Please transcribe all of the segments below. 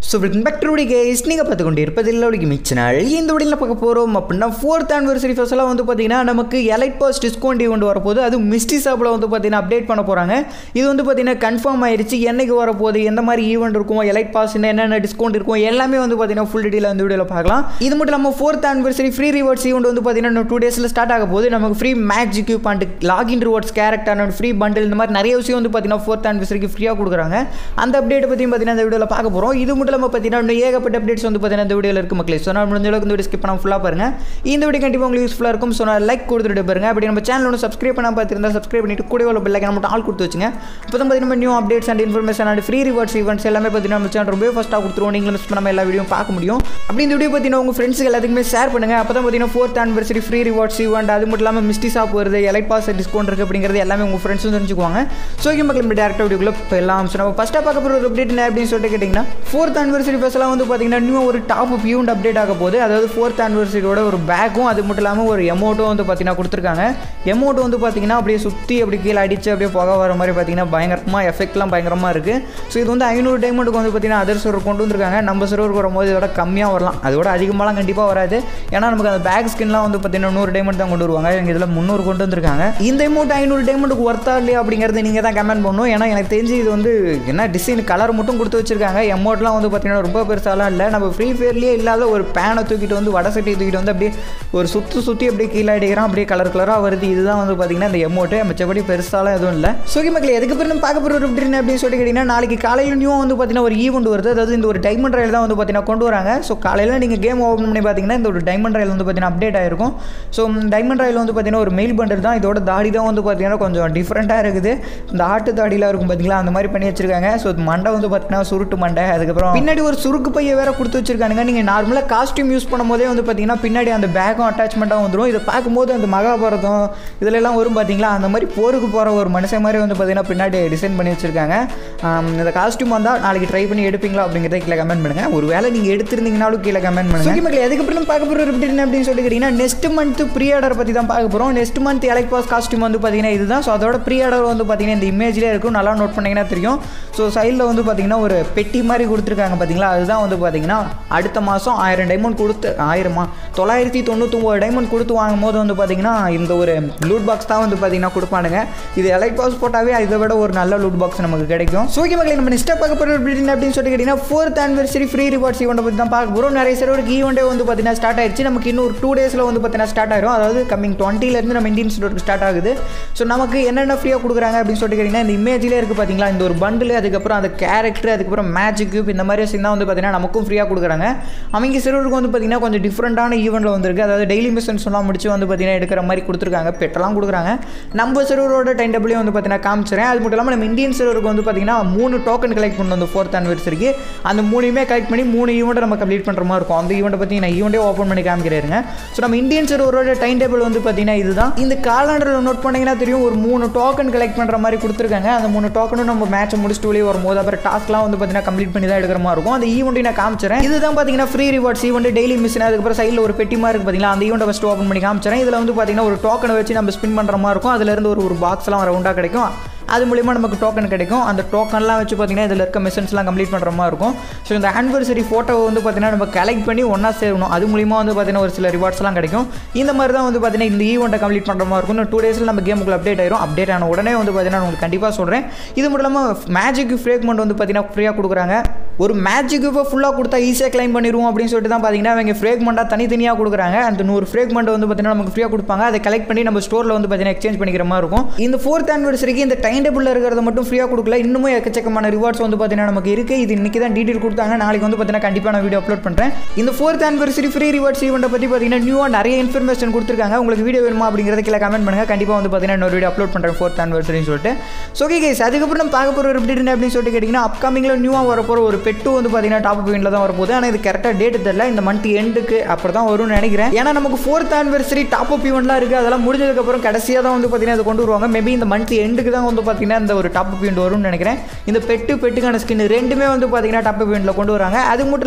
so welcome back to guys நீங்கள் பார்த்து கொண்டு இருப்பதில் ஒழிக்கு மிச்சனாள் இந்த வீடியோவில் பார்க்க போகிறோம் அப்படின்னா ஃபோர்த் ஆனிவர்சரி ஃபெஸ்ட்லாம் வந்து பார்த்தீங்கன்னா நமக்கு எலைட் பாஸ் டிஸ்கவுண்ட் கொண்டு வரப்போகுது அது மிஸ்டி ஷாப்பில் வந்து பார்த்தீங்கன்னா அப்டேட் பண்ண போகிறாங்க இது வந்து பார்த்தீங்கன்னா கன்ஃபார்ம் ஆயிருச்சு என்னைக்கு வரப்போகுது எந்த மாதிரி ஈவெண்ட் இருக்கும் எலைட் பாஸ் என்னென்ன டிஸ்கவுண்ட் இருக்கும் எல்லாமே வந்து பார்த்தீங்கன்னா ஃபுல் டீட்டெயில் வந்து வீடியோவில் பார்க்கலாம் இது மட்டும் இல்லாமல் fourth anniversary free rewards event வந்து பார்த்தீங்கன்னா இன்னும் டூ டேஸில் ஸ்டார்ட் ஆக போகுது நமக்கு free max cube and login rewards character and free bundle இந்த மாதிரி நிறைய விஷயம் வந்து பார்த்தீங்கன்னா ஃபோர்த் ஆனிவர்சரிக்கு ஃப்ரீயாக கொடுக்குறாங்க அந்த அப்டேட் பற்றியும் பார்த்தீங்கன்னா இந்த வீடியோவில் பார்க்க போகிறோம் இது மட்டும் இல்லாமல் பார்த்தீங்கன்னா இன்னும் ஏகப்பட்ட அப்டேட்ஸ் வந்து பார்த்தீங்கன்னா இந்த வீடியோவில் இருக்கு மக்களே ஸோ நான் முடிஞ்ச அளவுக்கு இந்த வீடியோ ஸ்கிப் பண்ணாமல் ஃபுல்லாக பாருங்க இந்த வீடியோ கண்டிப்பாக உங்களுக்கு யூஸ்ஃபுல்லாக இருக்கும் ஸோ நான் லைக் கொடுத்துட்டு பாருங்க அப்படி நம்ம சேனல் ஒன்று சப்ஸ்கிரைப் பண்ணால் பார்த்துருந்தா சப்ஸ்கிரைப் பண்ணிட்டு கூட உள்ள பெல்லைக்கன் மட்டும் ஆள் கொடுத்து வச்சுங்க அப்போ தான் பார்த்தீங்கன்னா new updates and information and free rewards events எல்லாமே பார்த்தீங்கன்னா நம்ம சேனல் ரொம்ப ஃபஸ்ட்டாக கொடுத்துருவோம் நீங்களும் மிஸ் பண்ணாமல் எல்லா வீடியோ பார்க்க முடியும் அப்படி இந்த வீடியோ பார்த்தீங்கன்னா உங்கள் ஃப்ரெண்ட்ஸுக்கு எல்லாத்துக்குமே ஷேர் பண்ணுங்க அப்போ தான் பார்த்தீங்கன்னா fourth anniversary free rewards event அது மட்டும் இல்லாமல் மிஸ்டி ஷாப் வருது எலைட் பாஸ் டிஸ்கவுண்ட் இருக்குது அப்படிங்கிறது எல்லாமே உங்கள் ஃப்ரெண்ட்ஸும் தெரிஞ்சுக்குவாங்க ஸோ ஓகே மக்கள் நம்ம டேரக்டாக வீடியோக்குள்ள போயிடலாம் ஸோ நம்ம ஃபஸ்ட்டாக பார்க்க போகிற ஒரு அப்டேட் என்ன அப்படின்னு சொல்லிட்டு கேட்டிங்கன்னா ஃபோர்த் ஆனிவர்சரி ஃபெஸ்ட்லாம் வந்து பார்த்தீங்கன்னா நியூ ஒரு டாப் அப் யூண்ட் அப்டேட் ஆக போகுது அதாவது ஃபோர்த் ஆனிவர்சரியோட ஒரு பேக்கும் அது மட்டும் இல்லாமல் ஒரு எமௌண்ட்டும் வந்து பார்த்தீங்கன்னா கொடுத்துருக்காங்க எமௌண்ட் வந்து பார்த்தீங்கன்னா அப்படியே சுற்றி அப்படி கீழே அடித்து அப்படியே புகை வர மாதிரி பார்த்தீங்கன்னா பயங்கரமாக எஃபெக்ட்லாம் பயங்கரமாக இருக்குது ஸோ இது வந்து ஐநூறு டைமண்டுக்கு வந்து பார்த்தீங்கன்னா அதர் சர்வர் கொண்டு வந்திருக்காங்க நம்ம சர்வருக்கு வரும்போது இதோட கம்மியாக வரலாம் அதோட அதிகமாகலாம் கண்டிப்பாக வராது ஏன்னா நமக்கு அந்த பேக் ஸ்கின்லாம் வந்து பார்த்தீங்கன்னா நூறு டைமண்ட் தான் கொண்டு வருவாங்க எங்கள் இதில் முந்நூறு கொண்டு வந்திருக்காங்க இந்த அமௌண்ட் ஐநூறு டைமண்டுக்கு ஒர்த்தா இல்லையா அப்படிங்கிறது நீங்கள் தான் கமெண்ட் பண்ணணும் ஏன்னா எனக்கு தெரிஞ்சு இது வந்து என்ன டிசைன் கலர் மட்டும் கொடுத்து வச்சிருக்காங்க எமௌண்ட்லாம் வந்து பார்த்தீங்கன்னா ரொம்ப பெருசாலாம் இல்லை நம்ம ஃப்ரீ ஃபயர்லேயே இல்லாத ஒரு பேனை தூக்கிட்டு வந்து வடை சட்டியை தூக்கிட்டு வந்து அப்படியே ஒரு சுற்றி சுற்றி அப்படியே கீழே அடிக்கிறான் அப்படியே கலர் கலராக வருது இதுதான் வந்து பார்த்தீங்கன்னா இந்த எமௌண்ட்டு மிச்சப்படி பெருசாலாம் எதுவும் இல்லை சோகி மக்கள் எதுக்கு பிறகு பார்க்க போகிற ஒரு அப்படின்னு அப்படின்னு சொல்லிட்டு கேட்டிங்கன்னா நாளைக்கு காலையில் நியூ வந்து பார்த்தீங்கன்னா ஒரு ஈவெண்ட் வருது அதாவது இந்த ஒரு டைமண்ட் ரயில் தான் வந்து பார்த்தீங்கன்னா கொண்டு வராங்க ஸோ காலையில் நீங்கள் கேம் ஓப்பன் பண்ணி பார்த்தீங்கன்னா இந்த ஒரு டைமண்ட் ரயில் வந்து பார்த்தீங்கன்னா அப்டேட் ஆயிருக்கும் ஸோ டைமண்ட் ரயில் வந்து பார்த்தீங்கன்னா ஒரு மெயில் பண்டல் தான் இதோட தாடி தான் வந்து பார்த்தீங்கன்னா கொஞ்சம் டிஃப்ரெண்ட்டாக இருக்குது இந்த ஆட்டு தாடிலாம் இருக்கும் பார்த்தீங்களா அந்த மாதிரி பண்ணி வச்சிருக்காங்க ஸோ மண்டை வந்து பார்த்தீங்கன்னா சுருட்டு மண்டை அதுக்கப்புறம் பின்னாடி ஒரு சுருக்கு பைய வேற கொடுத்து வச்சிருக்கானுங்க நீங்கள் நார்மலாக காஸ்டியூம் யூஸ் பண்ணும்போதே வந்து பார்த்தீங்கன்னா பின்னாடி அந்த பேக்கும் அட்டாச்மெண்ட்டாக வந்துடும் இதை பார்க்கும்போது அந்த மகாபாரதம் இதுல எல்லாம் வரும் பார்த்தீங்களா அந்த மாதிரி போருக்கு போகிற ஒரு மனுஷன் மாதிரி வந்து பார்த்தீங்கன்னா பின்னாடி டிசைன் பண்ணி வச்சிருக்காங்க ஆம், இந்த காஸ்டியூம் வந்தால் நாளைக்கு ட்ரை பண்ணி எடுப்பீங்களா அப்படிங்கிறத கீழே கமெண்ட் பண்ணுங்க ஒரு வேளை நீங்கள் எடுத்திருந்தீங்கனாலும் கீழே கமெண்ட் பண்ணுங்க ஓகே மக்கள் எதுக்கப்புறம் பார்க்க போகிற அப்படின்னு அப்படின்னு சொல்லி கேட்டிங்கன்னா நெக்ஸ்ட் மந்த் ப்ரீ ஆர்டர் பற்றி தான் பார்க்க போகிறோம் next month elite pass costume வந்து பார்த்தீங்கன்னா இதுதான் ஸோ அதோட ப்ரீ ஆர்டர் வந்து பார்த்தீங்கன்னா இந்த இமேஜ்லேயே இருக்கும் நல்லா நோட் பண்ணீங்கன்னா தெரியும் ஸோ சைடில் வந்து பார்த்தீங்கன்னா ஒரு பெட்டி மாதிரி கொடுத்துருக்காங்க பார்த்தீங்களா அதுதான் வந்து பார்த்தீங்கன்னா அடுத்த மாதம் ஆயிரம் டைமண்ட் கொடுத்து ஆயிரமா தொள்ளாயிரத்தி தொண்ணூத்தொம்பது டைமண்ட் கொடுத்து வாங்கும் போது வந்து பார்த்தீங்கன்னா இந்த ஒரு லூட் பாக்ஸ் தான் வந்து பார்த்தீங்கன்னா கொடுப்பானுங்க இது எலக்ட் பாஸ் போட்டாவே இதை விட ஒரு நல்ல லூட் பாக்ஸ் நமக்கு கிடைக்கும் ஸோ ஓகே மக்களே நம்ம நெக்ஸ்ட்டாக பார்க்க போகிற அப்படின்னு அப்படின்னு சொல்லி கேட்டிங்கன்னா fourth anniversary free rewards event பற்றி தான் பார்க்க போகிறோம் நிறைய சர்வருக்கு ஈவெண்ட்டே வந்து பார்த்தீங்கன்னா ஸ்டார்ட் ஆயிடுச்சு நமக்கு இன்னும் ஒரு டூ டேஸில் வந்து பார்த்தீங்கன்னா ஸ்டார்ட் ஆயிரும் அதாவது கம்மிங் டுவெண்ட்டிலேருந்து நம்ம இந்தியன் ஸ்டோருக்கு ஸ்டார்ட் ஆகுது ஸோ நமக்கு என்னென்ன ஃப்ரீயாக கொடுக்குறாங்க அப்படின்னு சொல்லிட்டு கேட்டிங்கன்னா இந்த இமேஜ்லேயே இருக்குது பார்த்தீங்களா இந்த ஒரு பண்டில் அதுக்கப்புறம் அந்த கேரக்டர் அதுக்கப்புறம் மேஜிக் கியூப் இந்த மாதிரி விஷயம் தான் வந்து பார்த்தீங்கன்னா நமக்கும் ஃப்ரீயாக கொடுக்குறாங்க அவங்க சிறுவருக்கு வந்து பார்த்தீங்கன்னா கொஞ்சம் டிஃப்ரெண்ட்டான ஈவெண்ட்டில் வந்திருக்கு அதாவது டெய்லி மிஷன்ஸ் எல்லாம் முடிச்சு வந்து பார்த்தீங்கன்னா எடுக்கிற மாதிரி கொடுத்துருக்காங்க பெட்டெல்லாம் கொடுக்குறாங்க நம்ம சிறுவரோட டைம் டேபிளையும் வந்து பார்த்தீங்கன்னா காமிச்சிறேன் அது மட்டும் இல்லாமல் நம்ம இந்தியன் சிறுவருக்கு வந்து பார்த்தீங்கன்னா மூணு டோக்கன் கலெக்ட் பண்ணணும் அந்த ஃபோர்த் ஆனிவர்சரிக்கு அந்த மூணுமே கலெக்ட் பண்ணி மூணு ஈவெண்ட்டை நம்ம கம்ப்ளீட் பண்ணுற மாதிரி இருக்கும் அந்த ஈவெண்ட்டை பற்றி நான் ஈவெண்ட்டே ஓப்பன் பண்ணி காமிக்கிறேங்க ஸோ நம்ம இந்தியன் சிறுவரோட டைம் டேபிள் வந்து பார்த்தீங்கன்னா இதுதான் இந்த காலண்டரில் நோட் பண்ணிங்கன்னா தெரியும் ஒரு மூணு டோக்கன் கலெக்ட் பண்ணுற மாதிரி கொடுத்துருக்காங்க அந்த மூணு டோக்கனும் நம்ம மேட்ச் முடிச்சுட்டு வெளியே வரும்போது அப்புறம் டாஸ்க்லாம் வந்து பார்த்தீங்கன்னா கம்ப்ளீட் பண்ணி தான் எடுக்கிற மாதிரி இருக்கும் அந்த ஈவெண்ட்டை நான் காமிச்சிறேன் இதுதான் பார்த்தீங்கன்னா free rewards event daily mission அதுக்கப்புறம் சைடில் ஒரு பெட்டி மாதிரி இருக்கு பார்த்தீங்களா அந்த ஈவெண்ட்டை ஃபஸ்ட்டு ஓப்பன் பண்ணி காமிச்சிறேன் இதில் வந்து பார்த்தீங்கன்னா ஒரு டோக்கனை வச்சு நம்ம ஸ்பின் பண்ணுற மாதிரி இருக்கும் அதுலேருந்து ஒரு ஒரு பாக்ஸ்லாம் ரவுண்டாக கிடைக்கும் அது மூலிமா நமக்கு டோக்கன் கிடைக்கும் அந்த டோக்கன்லாம் வச்சு பார்த்தீங்கன்னா இதில் இருக்க மிஷன்ஸ்லாம் கம்ப்ளீட் பண்ணுற மாதிரி இருக்கும் ஸோ இந்த ஆனிவர்சரி ஃபோட்டோவை வந்து பார்த்தீங்கன்னா நம்ம கலெக்ட் பண்ணி ஒன்றா சேரணும் அது மூலிமா வந்து பார்த்தீங்கன்னா ஒரு சில ரிவார்ட்ஸ்லாம் கிடைக்கும் இந்த மாதிரி தான் வந்து பார்த்தீங்கன்னா இந்த ஈவெண்ட்டை கம்ப்ளீட் பண்ணுற மாதிரி இருக்கும் இன்னும் டூ டேஸில் நம்ம கேமுக்குள்ள அப்டேட் ஆயிரும் அப்டேட் ஆன உடனே வந்து பார்த்தீங்கன்னா உங்களுக்கு கண்டிப்பாக சொல்கிறேன் இது மட்டும் இல்லாமல் மேஜிக் ஃப்ரேக்மெண்ட் வந்து பார்த்தீங்கன்னா ஃப்ரீயாக கொடுக்குறாங்க ஒரு மேஜிக் ஃபுல்லாக கொடுத்தா ஈஸியாக கிளைம் பண்ணிடுவோம் அப்படின்னு சொல்லிட்டு தான் பார்த்தீங்கன்னா அவங்க ஃப்ரேக்மெண்ட்டாக தனித்தனியாக கொடுக்குறாங்க அந்த நூறு ஃப்ரேக்மெண்ட் வந்து பார்த்தீங்கன்னா நமக்கு ஃப்ரீயாக கொடுப்பாங்க அதை கலெக்ட் பண்ணி நம்ம ஸ்டோரில் வந்து பார்த்தீங்கன்னா எக்ஸ்சேஞ்ச் பண்ணிக்கிற மாதிரி இருக்கும் இந்த ஃபோர்த் ஆனிவர்சரிக்கு இந்த டைம் டேபிளில் இருக்கிறத மட்டும் ஃப்ரீயாக கொடுக்கல இன்னமும் எக்கச்சக்கமான ரிவார்ட்ஸ் வந்து பார்த்தீங்கன்னா நமக்கு இருக்குது இது இன்றைக்கி தான் டீட்டெயில் கொடுத்தாங்க நாளைக்கு வந்து பார்த்தீங்கன்னா கண்டிப்பாக நான் வீடியோ அப்லோட் பண்ணுறேன் இந்த ஃபோர்த் ஆனிவர்சரி ஃப்ரீ ரிவார்ட்ஸ் ஈவெண்ட்டை பற்றி பார்த்தீங்கன்னா நியூவாக நிறைய இன்ஃபர்மேஷன் கொடுத்துருக்காங்க உங்களுக்கு வீடியோ வேணுமா அப்படிங்கிறத கீழே கமெண்ட் பண்ணுங்கள் கண்டிப்பாக வந்து பார்த்தீங்கன்னா இன்னொரு வீடியோ அப்லோட் பண்ணுறேன் ஃபோர்த் ஆனிவர்சரின்னு சொல்லிட்டு ஸோ ஓகே கேஸ் அதுக்கப்புறம் நம்ம பார்க்க போகிற ஒரு update என்ன அப்படின்னு சொல்லிட்டு கேட்டிங்கன்னா அப்கமிங்கில் நியூவாக வரப்போகிற ஒரு பெட்டு வந்து பார்த்தீங்கன்னா டாப் பாயிண்டில் தான் வரப்போகுது ஆனால் இது கரெக்டாக டேட் தெரியல இந்த மந்த் எண்டுக்கு அப்புறம் தான் வரும்னு நினைக்கிறேன் ஏன்னா நமக்கு ஃபோர்த் ஆனிவர்சரி டாப் அப் ஈவெண்ட்லாம் இருக்குது அதெல்லாம் முடிஞ்சதுக்கப்புறம் கடைசியாக தான் வந்து பார்த்தீங்கன்னா அது கொண்டு வருவாங்க மேபி இந்த மந்த் எண்டுக்கு தான் வந்து பார்த்தீங்கன்னா இந்த ஒரு டாப் அப் ஈவெண்ட் வரும்னு நினைக்கிறேன் இந்த பெட்டு பெட்டுக்கான ஸ்கின் ரெண்டுமே வந்து பார்த்தீங்கன்னா டாப் அப் ஈவெண்ட்டில் கொண்டு வராங்க அது மட்டும் இல்லாமல் நம்ம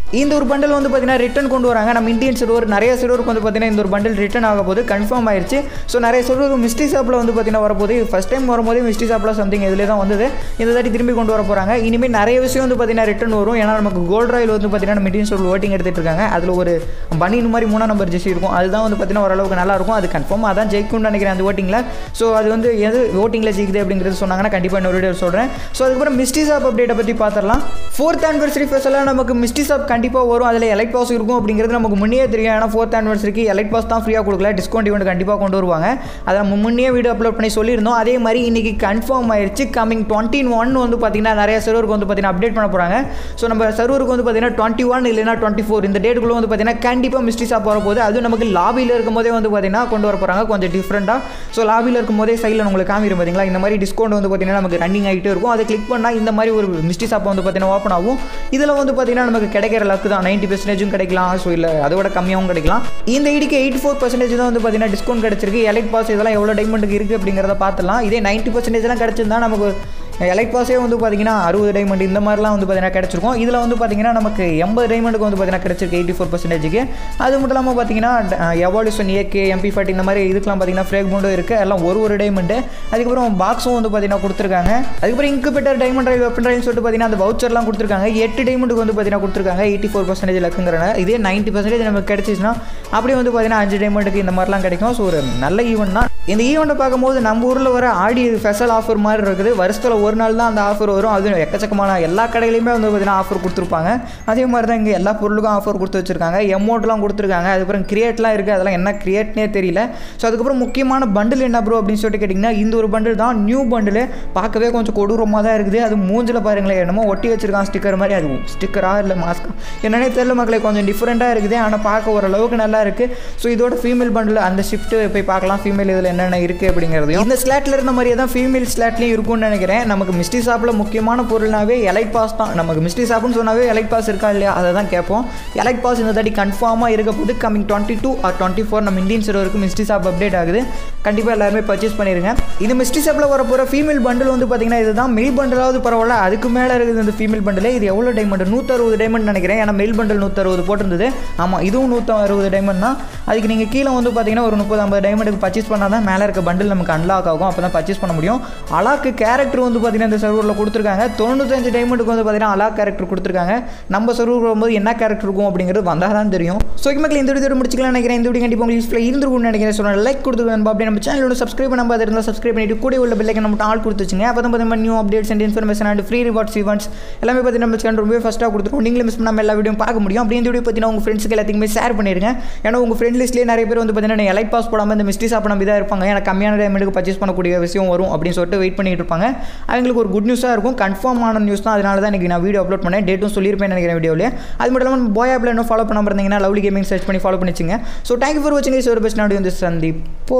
இந்த ஒரு பண்டில் வந்து பார்த்தீங்கன்னா ரிட்டன் கொண்டு வராங்க நம்ம இந்தியன் சர்வர் நிறைய சர்வருக்கு வந்து பார்த்தீங்கன்னா இந்த ஒரு பண்டில் ரிட்டன் ஆக போது கன்ஃபார்ம் ஆயிருச்சு ஸோ நிறைய சர்வர் மிஸ்டி ஷாப்பில் வந்து பார்த்தீங்கன்னா வரப்போது ஃபஸ்ட் டைம் வரும்போதே மிஸ்டி ஷாப்பில் சம்திங் இதில் தான் வந்தது இந்த தாட்டி திரும்பி கொண்டு வர போகிறாங்க இனிமேல் நிறைய விஷயம் வந்து பார்த்தீங்கன்னா ரிட்டன் வரும் ஏன்னா நமக்கு கோல்ட் ராயில் வந்து பார்த்தீங்கன்னா நம்ம இந்தியன் சர்வர் ஓட்டிங் எடுத்துகிட்டு இருக்காங்க அதில் ஒரு பனின் மாதிரி மூணாம் நம்பர் ஜெர்சி இருக்கும் அதுதான் வந்து பார்த்தீங்கன்னா ஓரளவுக்கு நல்லா இருக்கும் அது கன்ஃபார்ம் அதான் ஜெயிக்கும்னு நினைக்கிறேன் அந்த ஓட்டிங்கில் ஸோ அது வந்து எது ஓட்டிங்கில் ஜெயிக்குது அப்படிங்கிறது சொன்னாங்கன்னா கண்டிப்பாக இன்னொரு வீடியோ சொல்கிறேன் ஸோ அதுக்கப்புறம் மிஸ்டி ஷாப் அப்டேட்டை பற்றி பார்த்துடலாம் ஃபோர்த் ஆனிவர்சரி ஃபெஸ்டெல்லாம் நமக்கு மிஸ்டி ஷாப் கண்டிப்பாக வரும் அதில் எலைட் பாஸ் இருக்கும் அப்படிங்கிறது நமக்கு முன்னே தெரியும் ஏன்னா ஃபோர்த் ஆனிவர்சரிக்கு எலைட் பாஸ் தான் ஃப்ரீயாக கொடுக்கல டிஸ்கவுண்ட் ஈவெண்ட் கண்டிப்பாக கொண்டு வருவாங்க அதை நம்ம முன்னே வீடியோ அப்லோட் பண்ணி சொல்லியிருந்தோம் அதே மாதிரி இன்றைக்கி கன்ஃபார்ம் ஆயிடுச்சு கமிங் டுவெண்ட்டி ஒன் வந்து பார்த்தீங்கன்னா நிறைய சர்வருக்கு வந்து பார்த்தீங்கன்னா அப்டேட் பண்ண போகிறாங்க ஸோ நம்ம சர்வருக்கு வந்து பார்த்தீங்கன்னா டுவெண்ட்டி ஒன் இல்லைனா டுவெண்ட்டி ஃபோர் இந்த டேட்டுக்குள்ளே வந்து பார்த்தீங்கன்னா கண்டிப்பாக மிஸ்டி ஷாப் வரப்போகுது அதுவும் நமக்கு லாபியில் இருக்கும் போதே வந்து பார்த்தீங்கன்னா கொண்டு வர போகிறாங்க கொஞ்சம் டிஃப்ரெண்ட்டாக ஸோ லாபியில் இருக்கும் போதே சைடில் உங்களுக்கு காமிரும் பார்த்தீங்களா இந்த மாதிரி டிஸ்கவுண்ட் வந்து பார்த்தீங்கன்னா நமக்கு ரன்னிங் ஆகிட்டே இருக்கும் அதை கிளிக் பண்ணால் இந்த மாதிரி ஒரு மிஸ்டி ஷாப் வந்து பார்த்தீங்கன்னா ஓப்பன் ஆகும் இதில் வந்து பார்த்தீங்கன்னா நமக்கு கிடைக்கிற லக்கு தான் நைன்ட்டி பர்சன்டேஜும் கிடைக்கலாம் ஸோ இல்லை அதோட கம்மியாகவும் கிடைக்கலாம் இந்த ஐடிக்கு எயிட்டி ஃபோர் பர்சன்டேஜ் தான் வந்து பார்த்தீங்கன்னா டிஸ்கவுண்ட் கிடச்சிருக்கு எலைட் பாஸ் இதெல்லாம் எவ்வளோ டைமண்டுக்கு இருக்குது அப்படிங்கிறத பார்த்துலாம் இதே நைன்ட்டி பர்சன்டேஜ்லாம் கிடச்சிருந்தா நமக்கு எலைட் பாஸே வந்து பார்த்தீங்கன்னா அறுபது டைமண்ட் இந்த மாதிரிலாம் வந்து பார்த்தீங்கன்னா கிடச்சிருக்கும் இதில் வந்து பார்த்தீங்கன்னா நமக்கு எண்பது டைமண்டுக்கு வந்து பார்த்தீங்கன்னா கிடச்சிருக்கு எயிட்டி ஃபோர் பர்சன்டேஜுக்கு அது மட்டும் இல்லாமல் பார்த்தீங்கன்னா எவால்யூஷன் ஏகே எம்பி ஃபார்ட்டி இந்த மாதிரி இதுக்கெலாம் பார்த்தீங்கன்னா ஃப்ரேக் மூண்டும் இருக்குது எல்லாம் ஒரு ஒரு டைமண்டு அதுக்கப்புறம் பாக்ஸும் வந்து பார்த்தீங்கன்னா கொடுத்துருக்காங்க அதுக்கப்புறம் இன்குபேட்டர் டைமண்ட் ரைவ் வெப்பன் ரைவ்னு சொல்லிட்டு பார்த்தீங்கன்னா அந்த வவுச்சர்லாம் கொடுத்துருக்காங்க எட்டு டைமண்டுக்கு வந்து பார்த்தீங்கன்னா கொடுத்துருக்காங்க எயிட்டி ஃபோர் பர்சன்டேஜ் லக்குங்கிறனால இதே நைன்ட்டி பர்சன்டேஜ் நமக்கு கிடச்சிச்சுன்னா அப்படியே வந்து பார்த்தீங்கன்னா அஞ்சு டைமண்டுக்கு இந்த மாதிரிலாம் கிடைக்கும் ஸோ ஒரு நல்ல ஈவெண்ட் தான் இந்த ஈவெண்ட்டை பார்க்கும்போது நம்ம ஊரில் வர ஆடி ஸ்பெஷல் ஆஃபர் மாதிரி இருக்குது வருஷத்தில் ஒரு நாள் தான் அந்த ஆஃபர் வரும் அதுவும் எக்கச்சக்கமான எல்லா கடையிலையுமே வந்து பார்த்தீங்கன்னா ஆஃபர் கொடுத்துருப்பாங்க அதே மாதிரி தான் இங்கே எல்லா பொருளுக்கும் ஆஃபர் கொடுத்து வச்சிருக்காங்க எமௌண்ட்லாம் கொடுத்துருக்காங்க அதுக்கப்புறம் கிரியேட்லாம் இருக்குது அதெல்லாம் என்ன கிரியேட்னே தெரியல ஸோ அதுக்கப்புறம் முக்கியமான பண்டில் என்ன ப்ரோ அப்படின்னு சொல்லிட்டு கேட்டிங்கன்னா இந்த ஒரு பண்டில் தான் நியூ பண்டில் பார்க்கவே கொஞ்சம் கொடூரமாக தான் இருக்குது அது மூஞ்சில் பாருங்களேன் என்னமோ ஒட்டி வச்சிருக்கான் ஸ்டிக்கர் மாதிரி அது ஸ்டிக்கரா இல்லை மாஸ்கா என்னன்னே தெரியல மக்களே கொஞ்சம் டிஃப்ரெண்ட்டாக இருக்குது ஆனால் பார்க்க ஓரளவுக்கு நல்லா இருக்குது ஸோ இதோட ஃபீமேல் பண்டில் அந்த ஷிஃப்ட்டு போய் பார்க்கலாம் ஃபீமேல் இதில் என்னென்ன இருக்குது அப்படிங்கிறதையும் இந்த ஸ்லாட்டில் இருந்த மாதிரியே தான் ஃபீமேல் ஸ்லாட்லேயும் இருக்கும்னு நினைக்கிறேன் நமக்கு மிஸ்டி ஷாப்பில் முக்கியமான பொருள்னாவே எலைட் பாஸ் தான் நமக்கு மிஸ்டி ஷாப்னு சொன்னாவே எலைட் பாஸ் இருக்கா இல்லையா அதை தான் கேட்போம் எலைட் பாஸ் இந்த தாட்டி கன்ஃபார்மாக இருக்க போது coming twenty two or twenty four நம்ம இந்தியன் சர்வருக்கு மிஸ்டி ஷாப் அப்டேட் ஆகுது கண்டிப்பாக எல்லாருமே பர்ச்சேஸ் பண்ணிருங்க இது மிஸ்டி ஷாப்பில் வர போகிற ஃபீமேல் பண்டில் வந்து பார்த்தீங்கன்னா இதுதான் மெயில் பண்டிலாவது பரவாயில்ல அதுக்கு மேலே இருக்குது இந்த ஃபீமேல் பண்டில் இது எவ்வளோ டைமண்ட் நூற்றறுபது டைமண்ட் நினைக்கிறேன் ஏன்னா மெயில் பண்டில் நூற்றறுபது போட்டிருந்தது ஆமாம் இதுவும் நூற்றி அறுபது டைமண்ட் தான் அதுக்கு நீங்கள் கீழே வந்து பார்த்தீங்கன்னா ஒரு முப்பது ஐம்பது டைமண்டுக்கு பர்ச்சேஸ் பண்ணால் தான் மேலே இருக்க பண்டில் நமக்கு அன்லாக் ஆகும் அப்போ தான் பர்ச்சேஸ் பண்ண முடியும் அலாக்கு கேரக்டர் வந்து பார்த்தீங்கன்னா இந்த சர்வரில் கொடுத்துருக்காங்க தொண்ணூத்தஞ்சு டைமண்டுக்கு வந்து பார்த்தீங்கன்னா அலாக் கேரக்டர் கொடுத்துருக்காங்க நம்ம சர்வர் வரும்போது என்ன கேரக்டர் இருக்கும் அப்படிங்கிறது வந்தால் தான் தெரியும் ஸோ மக்கள் இந்த வீடியோ முடிச்சுக்கலாம் நினைக்கிறேன் இந்த வீடியோ கண்டிப்பாக உங்களுக்கு யூஸ்ஃபுல்லாக இருந்திருக்கும்னு நினைக்கிறேன் ஸோ லைக் கொடுத்துருக்கேன் அப்படி நம்ம சேனலோட சப்ஸ்கிரைப் பண்ணாம பார்த்து இருந்தால் சப்ஸ்கிரைப் பண்ணிட்டு கூட உள்ள பெல்லைக்கன் நம்ம ஆள் கொடுத்து வச்சுங்க அப்போ தான் பார்த்தீங்கன்னா new updates and information and free rewards events எல்லாமே பார்த்து நம்ம சேனல் ரொம்ப ஃபஸ்ட்டாக கொடுத்துருக்கோம் நீங்களும் மிஸ் பண்ணாமல் எல்லா வீடியோ பார்க்க முடியும் அப்படி இந்த வீடியோ பார்த்தீங்கன்னா உங்கள் ஃப்ரெண்ட்ஸுக்கு எல்லாத்தையுமே ஷேர் பண்ணிடுங்க ஏன்னா உங்கள் ஃப்ரெண்ட் லிஸ்ட்லேயே நிறைய பேர் வந்து பார்த்தீங்கன்னா எலைட் பாஸ் போடாமல் இந்த மிஸ்டி சாப்பிட நம்பி தான் இருப்பாங்க ஏன்னா கம்மியான டைமெண்ட்டுக்கு பர்ச்சேஸ் பண்ணக்கூடிய விஷயம் வரும் அப்படின்னு சொல்லிட்டு வெயிட் பண்ணிட்டு இருப்பாங்க அவங்களுக்கு ஒரு குட் நியூஸாக இருக்கும் கன்ஃபார்ம் ஆன நியூஸ் தான் அதனால தான் இன்றைக்கி நான் வீடியோ அப்லோட் பண்ணேன் டேட்டும் சொல்லியிருப்பேன் நினைக்கிறேன் வீடியோவில் அது மட்டும் இல்லாமல் பாய் ஆப்பில் இன்னும் ஃபாலோ பண்ணாமல் இருந்தீங்கன்னா லவ்லி கேமிங் சர்ச் பண்ணி ஃபாலோ பண்ணிச்சிங்க ஸோ தேங்க்யூ ஃபார் வாட்சிங் இஸ் ஒரு பெஸ்ட் நாடு வந்து சந்திப்போ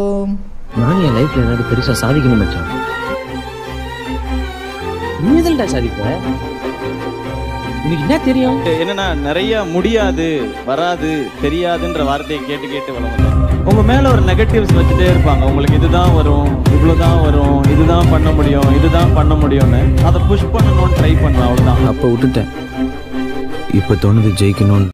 நான் என் லைஃப்ல ஏதாவது பெருசா சாதிக்கணும் மச்சான் நீ எதுலடா சாதிப்ப உனக்கு என்ன தெரியும் என்னன்னா நிறைய முடியாது வராது தெரியாதுன்ற வார்த்தையை கேட்டு கேட்டு வளர்ந்தேன் உங்க மேல ஒரு நெகட்டிவ்ஸ் வச்சுட்டே இருப்பாங்க உங்களுக்கு இதுதான் வரும் இவ்வளவுதான் வரும் இதுதான் பண்ண முடியும் இதுதான் பண்ண முடியும்னு அதை புஷ் பண்ணணும்னு ட்ரை பண்ணுவேன் அவ்வளவுதான் அப்போ விட்டுட்டேன் இப்போ தோணுது ஜெயிக்கணும்னு